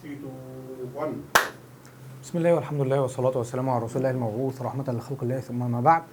3 2 1 بسم الله والحمد لله والصلاة والسلام على رسول الله المبعوث رحمة لخلق الله ثم ما بعد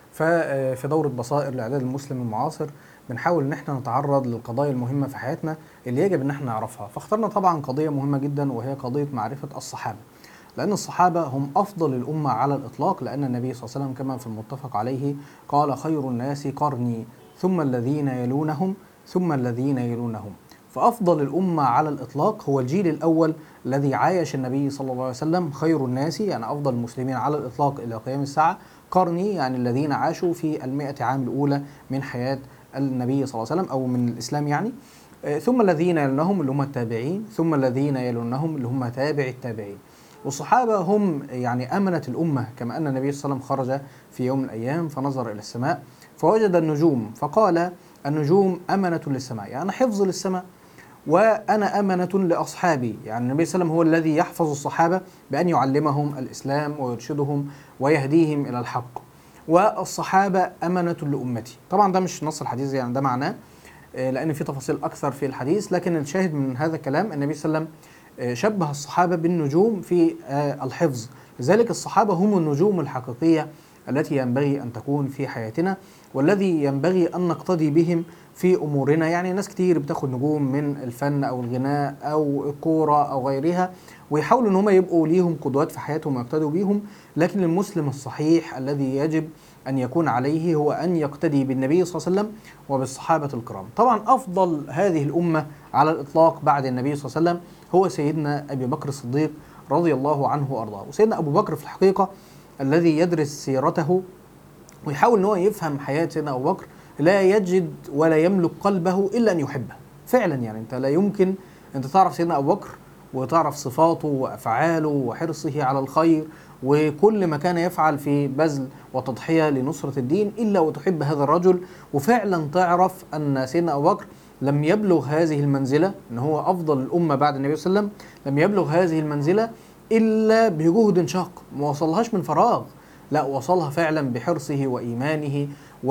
ففي دورة بصائر لإعداد المسلم المعاصر بنحاول إن احنا نتعرض للقضايا المهمة في حياتنا اللي يجب إن احنا نعرفها فاخترنا طبعا قضية مهمة جدا وهي قضية معرفة الصحابة لأن الصحابة هم أفضل الأمة على الإطلاق لأن النبي صلى الله عليه وسلم كما في المتفق عليه قال خير الناس قرني ثم الذين يلونهم ثم الذين يلونهم فأفضل الأمة على الإطلاق هو الجيل الأول الذي عايش النبي صلى الله عليه وسلم خير الناس يعني أفضل المسلمين على الإطلاق إلى قيام الساعة قرني يعني الذين عاشوا في المئة عام الأولى من حياة النبي صلى الله عليه وسلم أو من الإسلام يعني آه، ثم الذين يلونهم اللي هم التابعين ثم الذين يلونهم اللي هم تابع التابعين والصحابة هم يعني أمنة الأمة كما أن النبي صلى الله عليه وسلم خرج في يوم من الأيام فنظر إلى السماء فوجد النجوم فقال النجوم أمنة للسماء يعني حفظ للسماء وأنا أمنة لأصحابي يعني النبي صلى الله عليه وسلم هو الذي يحفظ الصحابة بأن يعلمهم الإسلام ويرشدهم ويهديهم إلى الحق والصحابة أمنة لأمتي طبعا ده مش نص الحديث يعني ده معناه آه، لأن في تفاصيل أكثر في الحديث لكن الشاهد من هذا الكلام النبي صلى الله عليه وسلم آه، شبه الصحابة بالنجوم في آه، الحفظ لذلك الصحابة هم النجوم الحقيقية التي ينبغي أن تكون في حياتنا والذي ينبغي أن نقتدي بهم في أمورنا يعني ناس كتير بتاخد نجوم من الفن أو الغناء أو الكورة أو غيرها ويحاولوا ان هم يبقوا ليهم قدوات في حياتهم ويقتدوا بيهم لكن المسلم الصحيح الذي يجب ان يكون عليه هو ان يقتدي بالنبي صلى الله عليه وسلم وبالصحابه الكرام طبعا افضل هذه الامه على الاطلاق بعد النبي صلى الله عليه وسلم هو سيدنا ابي بكر الصديق رضي الله عنه وارضاه وسيدنا ابو بكر في الحقيقه الذي يدرس سيرته ويحاول ان هو يفهم حياه سيدنا ابو بكر لا يجد ولا يملك قلبه الا ان يحبه فعلا يعني انت لا يمكن انت تعرف سيدنا ابو بكر وتعرف صفاته وافعاله وحرصه على الخير وكل ما كان يفعل في بذل وتضحيه لنصره الدين الا وتحب هذا الرجل وفعلا تعرف ان سيدنا ابو بكر لم يبلغ هذه المنزله ان هو افضل الامه بعد النبي صلى الله عليه وسلم لم يبلغ هذه المنزله الا بجهد شاق ما وصلهاش من فراغ لا وصلها فعلا بحرصه وايمانه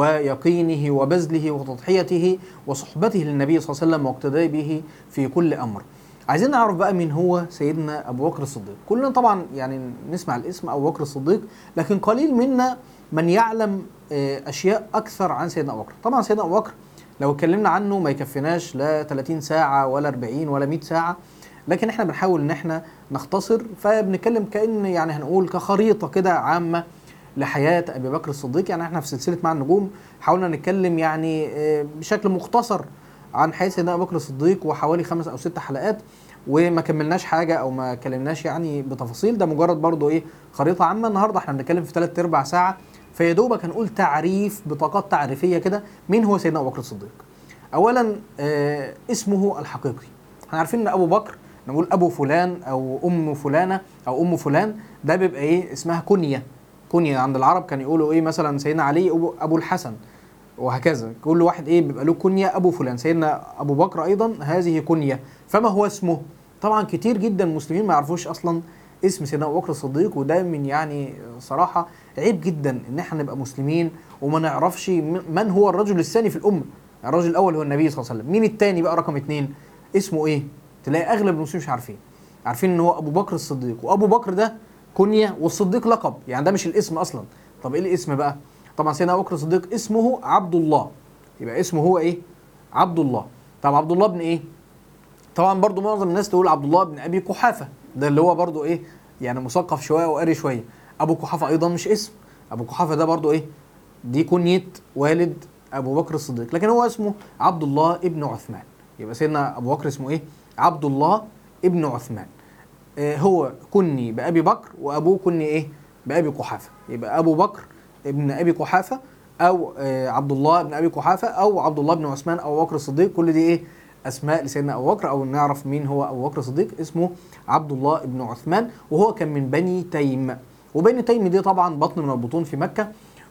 ويقينه وبذله وتضحيته وصحبته للنبي صلى الله عليه وسلم واقتداء به في كل امر عايزين نعرف بقى مين هو سيدنا ابو بكر الصديق كلنا طبعا يعني نسمع الاسم ابو بكر الصديق لكن قليل منا من يعلم آه، اشياء اكثر عن سيدنا ابو بكر طبعا سيدنا ابو بكر لو اتكلمنا عنه ما يكفيناش لا 30 ساعه ولا 40 ولا 100 ساعه لكن احنا بنحاول ان احنا نختصر فبنتكلم كان يعني هنقول كخريطه كده عامه لحياه ابي بكر الصديق يعني احنا في سلسله مع النجوم حاولنا نتكلم يعني آه، بشكل مختصر عن حياه سيدنا ابو بكر الصديق وحوالي خمس او ست حلقات وما كملناش حاجه او ما كلمناش يعني بتفاصيل ده مجرد برضو ايه خريطه عامه النهارده احنا بنتكلم في ثلاث ارباع ساعه فيا دوبك هنقول تعريف بطاقات تعريفيه كده مين هو سيدنا ابو بكر الصديق اولا آه اسمه الحقيقي احنا عارفين ان ابو بكر نقول ابو فلان او ام فلانه او ام فلان ده بيبقى ايه اسمها كنيه كنيه عند العرب كان يقولوا ايه مثلا سيدنا علي ابو, أبو الحسن وهكذا كل واحد ايه بيبقى له كنيه ابو فلان سيدنا ابو بكر ايضا هذه كنيه فما هو اسمه طبعا كتير جدا المسلمين ما يعرفوش اصلا اسم سيدنا ابو بكر الصديق وده من يعني صراحه عيب جدا ان احنا نبقى مسلمين وما نعرفش م- من هو الرجل الثاني في الامه الرجل الاول هو النبي صلى الله عليه وسلم مين الثاني بقى رقم اثنين اسمه ايه تلاقي اغلب المسلمين مش عارفين عارفين ان هو ابو بكر الصديق وابو بكر ده كنيه والصديق لقب يعني ده مش الاسم اصلا طب ايه الاسم بقى طبعا سيدنا ابو بكر الصديق اسمه عبد الله يبقى اسمه هو ايه عبد الله طب عبد الله بن ايه طبعا برضو معظم الناس تقول عبد الله بن ابي قحافه ده اللي هو برضو ايه يعني مثقف شويه وقاري شويه ابو قحافه ايضا مش اسم ابو قحافه ده برضو ايه دي كنيه والد ابو بكر الصديق لكن هو اسمه عبد الله ابن عثمان يبقى سيدنا ابو بكر اسمه ايه عبد الله ابن عثمان آه هو كني بابي بكر وابوه كني ايه بابي قحافه يبقى ابو بكر ابن ابي قحافه او آه عبد الله بن ابي قحافه او عبد الله بن عثمان او ابو بكر الصديق كل دي ايه اسماء لسيدنا ابو بكر او نعرف مين هو ابو بكر الصديق اسمه عبد الله بن عثمان وهو كان من بني تيم وبني تيم دي طبعا بطن من البطون في مكه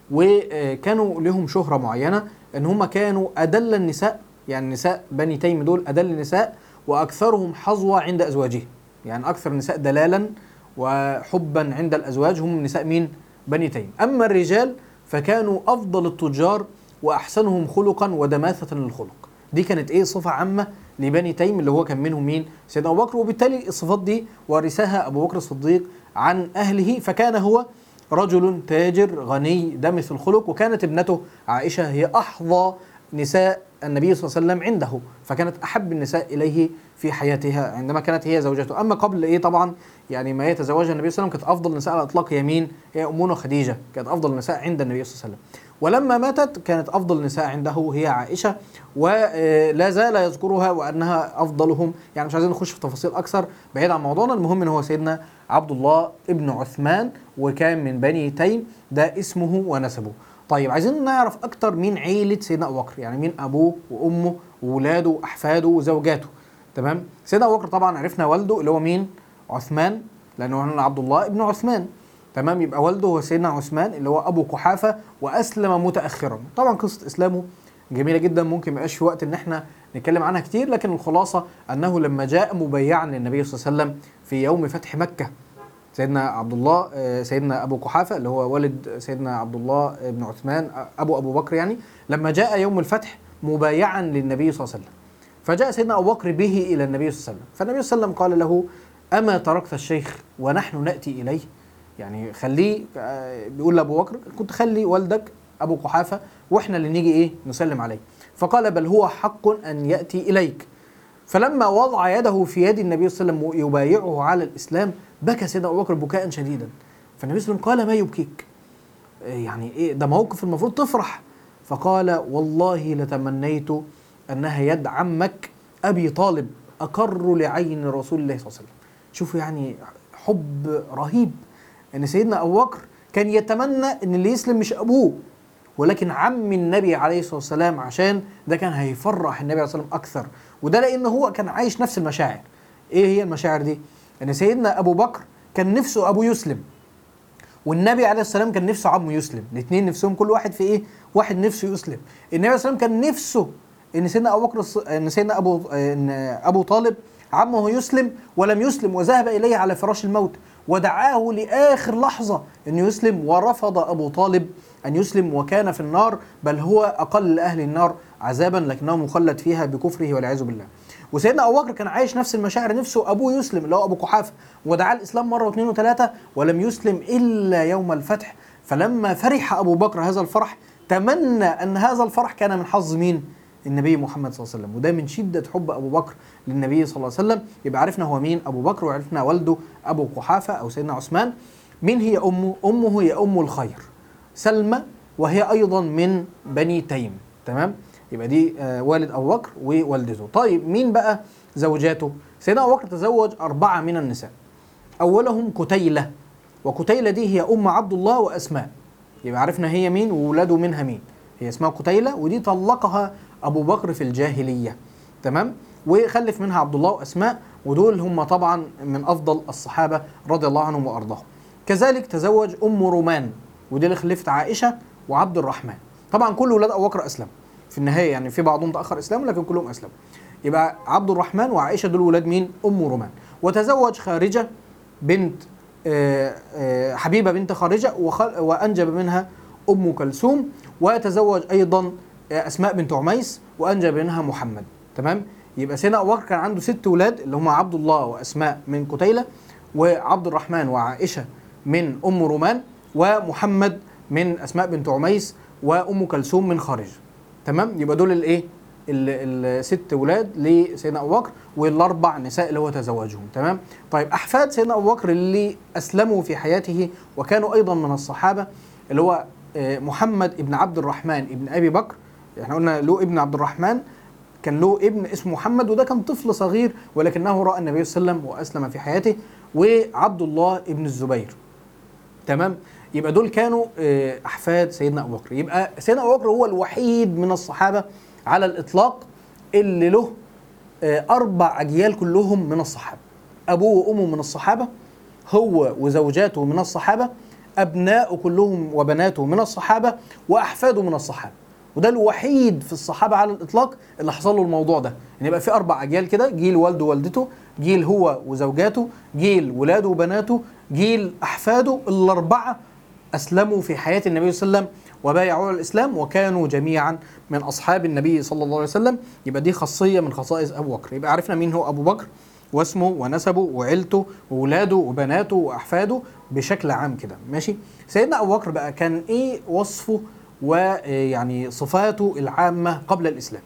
وكانوا لهم شهره معينه ان هم كانوا ادل النساء يعني نساء بني تيم دول ادل النساء واكثرهم حظوه عند ازواجهم يعني اكثر النساء دلالا وحبا عند الازواج هم نساء مين بني تيم اما الرجال فكانوا افضل التجار واحسنهم خلقا ودماثه للخلق دي كانت ايه صفه عامه لبني تيم اللي هو كان منهم مين سيدنا ابو بكر وبالتالي الصفات دي ورثها ابو بكر الصديق عن اهله فكان هو رجل تاجر غني دمث الخلق وكانت ابنته عائشه هي احظى نساء النبي صلى الله عليه وسلم عنده فكانت احب النساء اليه في حياتها عندما كانت هي زوجته اما قبل ايه طبعا يعني ما يتزوجها النبي صلى الله عليه وسلم كانت افضل النساء على الاطلاق هي مين هي امنا خديجه كانت افضل النساء عند النبي صلى الله عليه وسلم ولما ماتت كانت افضل النساء عنده هي عائشه ولا زال يذكرها وانها افضلهم يعني مش عايزين نخش في تفاصيل اكثر بعيد عن موضوعنا المهم ان هو سيدنا عبد الله ابن عثمان وكان من بني تيم ده اسمه ونسبه طيب عايزين نعرف اكتر مين عيله سيدنا ابو بكر يعني مين ابوه وامه وولاده واحفاده وزوجاته تمام سيدنا ابو بكر طبعا عرفنا والده اللي هو مين عثمان لانه هنا عبد الله ابن عثمان تمام يبقى والده هو سيدنا عثمان اللي هو ابو قحافه واسلم متاخرا طبعا قصه اسلامه جميله جدا ممكن ما يبقاش في وقت ان احنا نتكلم عنها كتير لكن الخلاصه انه لما جاء مبيعا للنبي صلى الله عليه وسلم في يوم فتح مكه سيدنا عبد الله آه، سيدنا ابو قحافه اللي هو والد سيدنا عبد الله بن عثمان آه، ابو ابو بكر يعني لما جاء يوم الفتح مبايعا للنبي صلى الله عليه وسلم فجاء سيدنا ابو بكر به الى النبي صلى الله عليه وسلم فالنبي صلى الله عليه وسلم قال له اما تركت الشيخ ونحن ناتي اليه يعني خليه آه، بيقول لابو بكر كنت خلي والدك ابو قحافه واحنا اللي نيجي ايه نسلم عليه فقال بل هو حق ان ياتي اليك فلما وضع يده في يد النبي صلى الله عليه وسلم يبايعه على الاسلام بكى سيدنا ابو بكر بكاء شديدا فالنبي صلى الله عليه وسلم قال ما يبكيك إيه يعني ايه ده موقف المفروض تفرح فقال والله لتمنيت انها يد عمك ابي طالب اقر لعين رسول الله صلى الله عليه وسلم شوفوا يعني حب رهيب ان سيدنا ابو بكر كان يتمنى ان اللي يسلم مش ابوه ولكن عم النبي عليه الصلاه والسلام عشان ده كان هيفرح النبي عليه الصلاه والسلام اكثر وده لان هو كان عايش نفس المشاعر ايه هي المشاعر دي ان سيدنا ابو بكر كان نفسه ابوه يسلم والنبي عليه السلام كان نفسه عمه يسلم الاثنين نفسهم كل واحد في ايه واحد نفسه يسلم النبي عليه السلام كان نفسه ان سيدنا ابو بكر الص- ان سيدنا ابو ان ابو طالب عمه يسلم ولم يسلم وذهب اليه على فراش الموت ودعاه لاخر لحظه ان يسلم ورفض ابو طالب ان يسلم وكان في النار بل هو اقل اهل النار عذابا لكنه مخلد فيها بكفره والعياذ بالله وسيدنا ابو بكر كان عايش نفس المشاعر نفسه ابوه يسلم اللي هو ابو قحافه ودعا الاسلام مره واثنين وثلاثه ولم يسلم الا يوم الفتح فلما فرح ابو بكر هذا الفرح تمنى ان هذا الفرح كان من حظ مين؟ النبي محمد صلى الله عليه وسلم وده من شده حب ابو بكر للنبي صلى الله عليه وسلم يبقى عرفنا هو مين ابو بكر وعرفنا والده ابو قحافه او سيدنا عثمان مين هي امه؟ امه هي ام الخير سلمى وهي ايضا من بني تيم تمام؟ يبقى دي آه، والد ابو بكر ووالدته طيب مين بقى زوجاته؟ سيدنا ابو بكر تزوج اربعه من النساء اولهم كتيله وكتيله دي هي ام عبد الله واسماء يبقى عرفنا هي مين وولاده منها مين هي اسمها قتيلة ودي طلقها أبو بكر في الجاهلية تمام وخلف منها عبد الله وأسماء ودول هم طبعا من أفضل الصحابة رضي الله عنهم وأرضاهم كذلك تزوج أم رومان ودي اللي خلفت عائشة وعبد الرحمن طبعا كل ولاد أبو بكر أسلم في النهاية يعني في بعضهم تأخر إسلام لكن كلهم أسلموا يبقى عبد الرحمن وعائشة دول ولاد مين أم رومان وتزوج خارجة بنت آه، آه، حبيبة بنت خارجة وخ- وأنجب منها أم كلثوم وتزوج أيضا آه، أسماء بنت عميس وأنجب منها محمد تمام يبقى سيدنا أبو بكر كان عنده ست ولاد اللي هم عبد الله وأسماء من قتيلة وعبد الرحمن وعائشة من أم رومان ومحمد من أسماء بنت عميس وأم كلثوم من خارجة تمام يبقى دول الايه ال- الست ولاد لسيدنا ابو بكر والاربع نساء اللي هو تزوجهم تمام طيب احفاد سيدنا ابو بكر اللي اسلموا في حياته وكانوا ايضا من الصحابه اللي هو آه، محمد ابن عبد الرحمن ابن ابي بكر احنا قلنا له ابن عبد الرحمن كان له ابن اسمه محمد وده كان طفل صغير ولكنه راى النبي صلى الله عليه وسلم واسلم في حياته وعبد الله ابن الزبير تمام يبقى دول كانوا آه، احفاد سيدنا ابو بكر يبقى سيدنا ابو بكر هو الوحيد من الصحابه على الاطلاق اللي له آه، اربع اجيال كلهم من الصحابه ابوه وامه من الصحابه هو وزوجاته من الصحابه ابناؤه كلهم وبناته من الصحابه واحفاده من الصحابه وده الوحيد في الصحابه على الاطلاق اللي حصل له الموضوع ده ان يبقى في اربع اجيال كده جيل والده ووالدته جيل هو وزوجاته جيل ولاده وبناته جيل احفاده الاربعه اسلموا في حياه النبي صلى الله عليه وسلم وبايعوا على الاسلام وكانوا جميعا من اصحاب النبي صلى الله عليه وسلم يبقى دي خاصيه من خصائص ابو بكر يبقى عرفنا مين هو ابو بكر واسمه ونسبه وعيلته وولاده وبناته واحفاده بشكل عام كده ماشي سيدنا ابو بكر بقى كان ايه وصفه ويعني صفاته العامه قبل الاسلام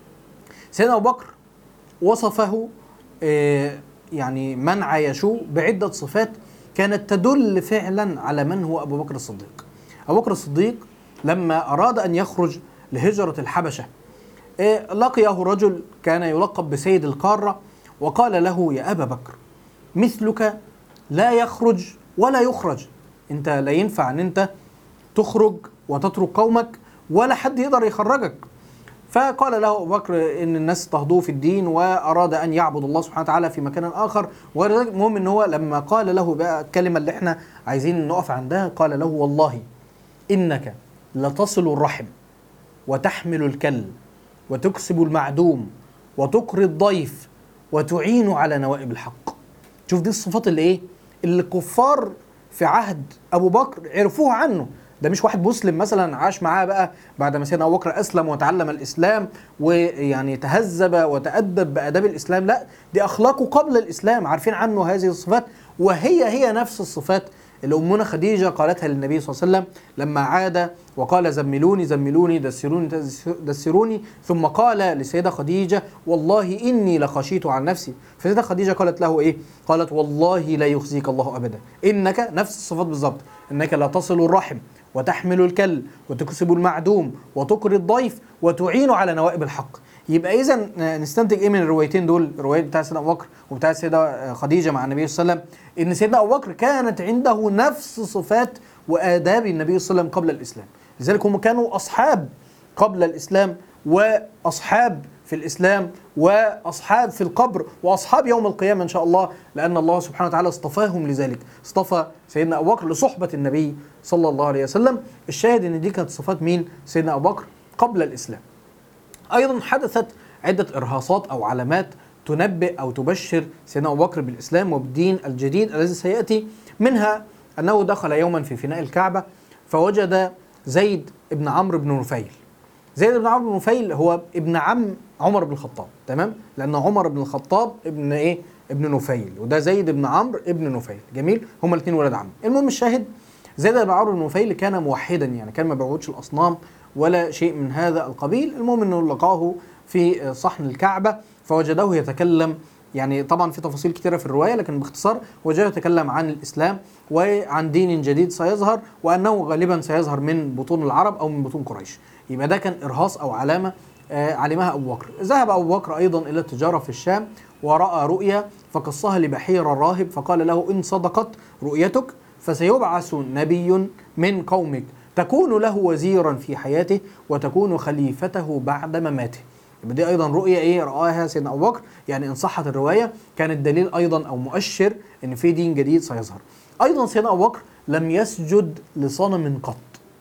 سيدنا ابو بكر وصفه آه، يعني من عايشوه بعده صفات كانت تدل فعلا على من هو ابو بكر الصديق ابو بكر الصديق لما اراد ان يخرج لهجره الحبشه آه، لقيه رجل كان يلقب بسيد القاره وقال له يا ابا بكر مثلك لا يخرج ولا يخرج انت لا ينفع ان انت تخرج وتترك قومك ولا حد يقدر يخرجك فقال له ابو بكر ان الناس تهضوه في الدين واراد ان يعبد الله سبحانه وتعالى في مكان اخر وغير ذلك المهم ان هو لما قال له بقى الكلمه اللي احنا عايزين نقف عندها قال له والله انك لتصل الرحم وتحمل الكل وتكسب المعدوم وتقري الضيف وتعين على نوائب الحق شوف دي الصفات اللي ايه اللي الكفار في عهد ابو بكر عرفوها عنه ده مش واحد مسلم مثلا عاش معاه بقى بعد ما سيدنا ابو بكر اسلم وتعلم الاسلام ويعني تهذب وتادب باداب الاسلام لا دي اخلاقه قبل الاسلام عارفين عنه هذه الصفات وهي هي نفس الصفات اللي امنا خديجه قالتها للنبي صلى الله عليه وسلم لما عاد وقال زملوني زملوني دسروني دسروني ثم قال للسيده خديجه والله اني لخشيت عن نفسي فسيده خديجه قالت له ايه؟ قالت والله لا يخزيك الله ابدا انك نفس الصفات بالظبط انك لا تصل الرحم وتحمل الكل وتكسب المعدوم وتقري الضيف وتعين على نوائب الحق يبقى اذا نستنتج ايه من الروايتين دول الروايه بتاع سيدنا ابو بكر وبتاع السيده خديجه مع النبي صلى الله عليه وسلم ان سيدنا ابو بكر كانت عنده نفس صفات واداب النبي صلى الله عليه وسلم قبل الاسلام لذلك هم كانوا اصحاب قبل الاسلام واصحاب في الاسلام واصحاب في القبر واصحاب يوم القيامه ان شاء الله لان الله سبحانه وتعالى اصطفاهم لذلك اصطفى سيدنا ابو بكر لصحبه النبي صلى الله عليه وسلم الشاهد ان دي كانت صفات مين سيدنا ابو بكر قبل الاسلام ايضا حدثت عده ارهاصات او علامات تنبئ او تبشر سيدنا ابو بكر بالاسلام وبالدين الجديد الذي سياتي منها انه دخل يوما في فناء الكعبه فوجد زيد بن عمرو بن نفيل زيد بن عمرو بن نفيل هو ابن عم عمر بن الخطاب تمام لان عمر بن الخطاب ابن ايه ابن نفيل وده زيد بن عمرو ابن نفيل جميل هما الاثنين ولاد عم المهم الشاهد زيد بن عمرو بن نفيل كان موحدا يعني كان ما بيعبدش الاصنام ولا شيء من هذا القبيل المهم انه لقاه في صحن الكعبه فوجده يتكلم يعني طبعا في تفاصيل كثيره في الروايه لكن باختصار وجده يتكلم عن الاسلام وعن دين جديد سيظهر وانه غالبا سيظهر من بطون العرب او من بطون قريش يبقى ده كان ارهاص او علامه آه، علمها ابو بكر ذهب ابو بكر ايضا الى التجاره في الشام وراى رؤيا فقصها لبحير الراهب فقال له ان صدقت رؤيتك فسيبعث نبي من قومك تكون له وزيرا في حياته وتكون خليفته بعد مماته يبقى دي ايضا رؤيه ايه راها سيدنا ابو بكر يعني ان صحت الروايه كانت دليل ايضا او مؤشر ان في دين جديد سيظهر ايضا سيدنا ابو بكر لم يسجد لصنم قط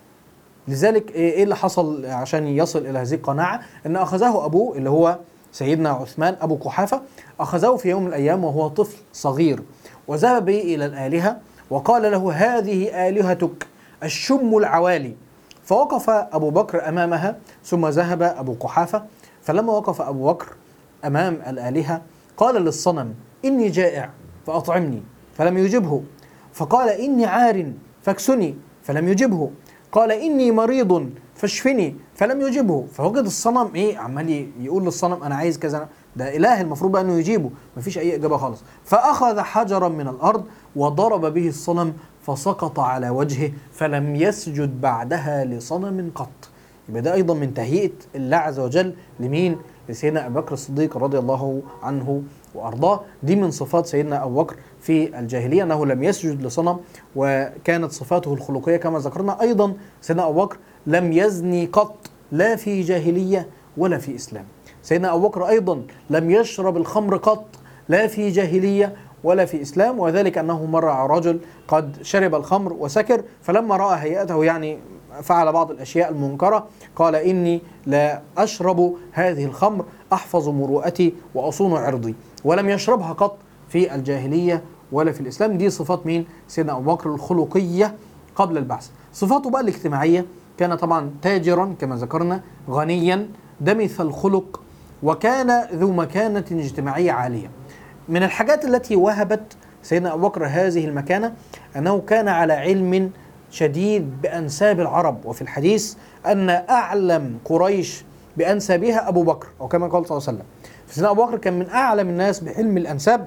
لذلك ايه إيه اللي حصل عشان يصل الى هذه القناعه ان اخذه ابوه اللي هو سيدنا عثمان ابو قحافه اخذه في يوم من الايام وهو طفل صغير وذهب به الى الالهه وقال له هذه الهتك الشم العوالي فوقف ابو بكر امامها ثم ذهب ابو قحافه فلما وقف ابو بكر امام الالهه قال للصنم اني جائع فاطعمني فلم يجبه فقال اني عار فاكسني فلم يجبه قال اني مريض فاشفني فلم يجبه فوجد الصنم ايه عمال يقول للصنم انا عايز كذا ده اله المفروض بقى انه يجيبه مفيش اي اجابه خالص فاخذ حجرا من الارض وضرب به الصنم فسقط على وجهه فلم يسجد بعدها لصنم قط يبقى ده ايضا من تهيئه الله عز وجل لمين لسيدنا ابو بكر الصديق رضي الله عنه وارضاه دي من صفات سيدنا ابو بكر في الجاهليه انه لم يسجد لصنم وكانت صفاته الخلقيه كما ذكرنا ايضا سيدنا ابو بكر لم يزني قط لا في جاهليه ولا في اسلام سيدنا ابو بكر ايضا لم يشرب الخمر قط لا في جاهليه ولا في اسلام وذلك انه مر على رجل قد شرب الخمر وسكر فلما راى هيئته يعني فعل بعض الاشياء المنكره قال اني لا اشرب هذه الخمر احفظ مروءتي واصون عرضي ولم يشربها قط في الجاهليه ولا في الاسلام دي صفات مين؟ سيدنا ابو بكر الخلقيه قبل البعث صفاته بقى الاجتماعيه كان طبعا تاجرا كما ذكرنا غنيا دمث الخلق وكان ذو مكانة اجتماعية عالية من الحاجات التي وهبت سيدنا أبو بكر هذه المكانة أنه كان على علم شديد بأنساب العرب وفي الحديث أن أعلم قريش بأنسابها أبو بكر أو كما قال صلى الله عليه وسلم فسيدنا أبو بكر كان من أعلم الناس بعلم الأنساب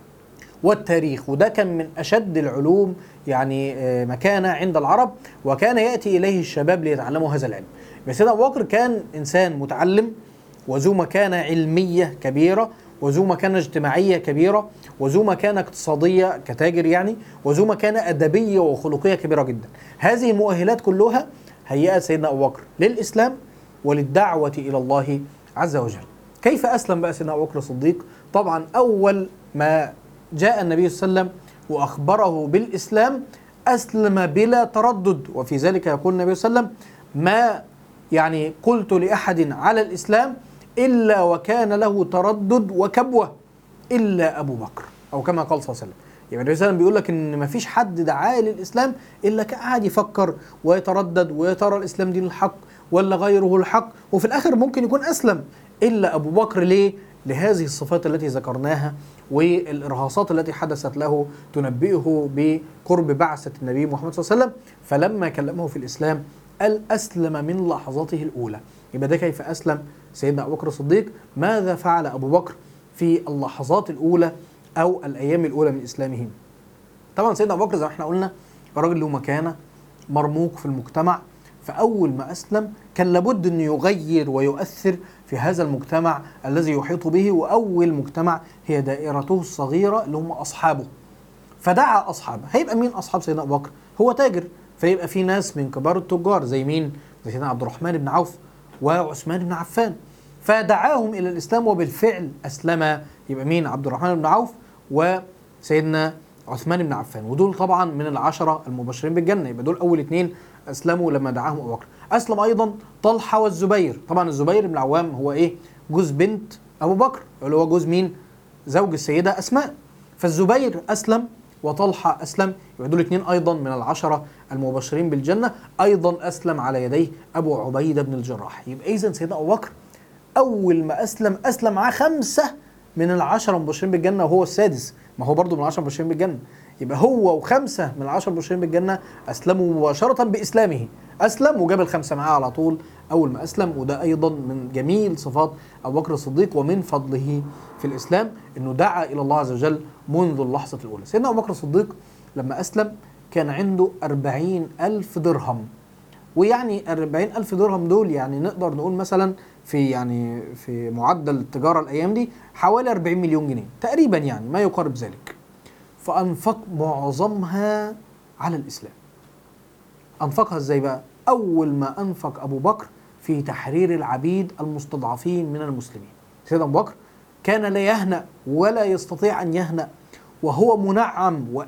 والتاريخ وده كان من أشد العلوم يعني آه، مكانة عند العرب وكان يأتي إليه الشباب ليتعلموا هذا العلم سيدنا أبو بكر كان إنسان متعلم وذو مكانة علمية كبيرة وذو مكانة اجتماعية كبيرة وذو مكانة اقتصادية كتاجر يعني وذو مكانة أدبية وخلقية كبيرة جدا هذه المؤهلات كلها هيأت سيدنا أبو بكر للإسلام وللدعوة إلى الله عز وجل كيف أسلم بقى سيدنا أبو بكر الصديق طبعا أول ما جاء النبي صلى الله عليه وسلم وأخبره بالإسلام أسلم بلا تردد وفي ذلك يقول النبي صلى الله عليه وسلم ما يعني قلت لأحد على الإسلام إلا وكان له تردد وكبوة إلا أبو بكر أو كما قال صلى الله عليه وسلم يعني النبي صلى الله عليه وسلم بيقول لك إن ما فيش حد دعاه للإسلام إلا قاعد يفكر ويتردد ويا ترى الإسلام دين الحق ولا غيره الحق وفي الآخر ممكن يكون أسلم إلا أبو بكر ليه؟ لهذه الصفات التي ذكرناها والإرهاصات التي حدثت له تنبئه بقرب بعثة النبي محمد صلى الله عليه وسلم فلما كلمه في الإسلام قال أسلم من لحظته الأولى يبقى ده كيف أسلم سيدنا أبو بكر الصديق ماذا فعل أبو بكر في اللحظات الأولى أو الأيام الأولى من إسلامه طبعا سيدنا أبو بكر زي ما احنا قلنا راجل له مكانة مرموق في المجتمع فأول ما أسلم كان لابد أن يغير ويؤثر في هذا المجتمع الذي يحيط به وأول مجتمع هي دائرته الصغيرة اللي هم أصحابه فدعا أصحابه هيبقى مين أصحاب سيدنا أبو بكر هو تاجر فيبقى في ناس من كبار التجار زي مين زي سيدنا عبد الرحمن بن عوف وعثمان بن عفان فدعاهم الى الاسلام وبالفعل اسلم يبقى مين عبد الرحمن بن عوف وسيدنا عثمان بن عفان ودول طبعا من العشره المبشرين بالجنه يبقى دول اول اثنين اسلموا لما دعاهم ابو بكر اسلم ايضا طلحه والزبير طبعا الزبير بن العوام هو ايه جوز بنت ابو بكر اللي هو جوز مين زوج السيده اسماء فالزبير اسلم وطلحه اسلم يبقى دول اثنين ايضا من العشره المبشرين بالجنه ايضا اسلم على يديه ابو عبيده بن الجراح يبقى اذا سيدنا ابو بكر اول ما اسلم اسلم معاه خمسه من العشره المبشرين بالجنه وهو السادس ما هو برضه من العشره المبشرين بالجنه يبقى هو وخمسه من العشره المبشرين بالجنه اسلموا مباشره باسلامه اسلم وجاب الخمسه معاه على طول اول ما اسلم وده ايضا من جميل صفات ابو بكر الصديق ومن فضله في الاسلام انه دعا الى الله عز وجل منذ اللحظه الاولى سيدنا ابو بكر الصديق لما اسلم كان عنده أربعين ألف درهم ويعني أربعين ألف درهم دول يعني نقدر نقول مثلا في يعني في معدل التجارة الأيام دي حوالي 40 مليون جنيه تقريبا يعني ما يقارب ذلك فأنفق معظمها على الإسلام أنفقها إزاي بقى؟ أول ما أنفق أبو بكر في تحرير العبيد المستضعفين من المسلمين سيدنا أبو بكر كان لا يهنأ ولا يستطيع أن يهنأ وهو منعم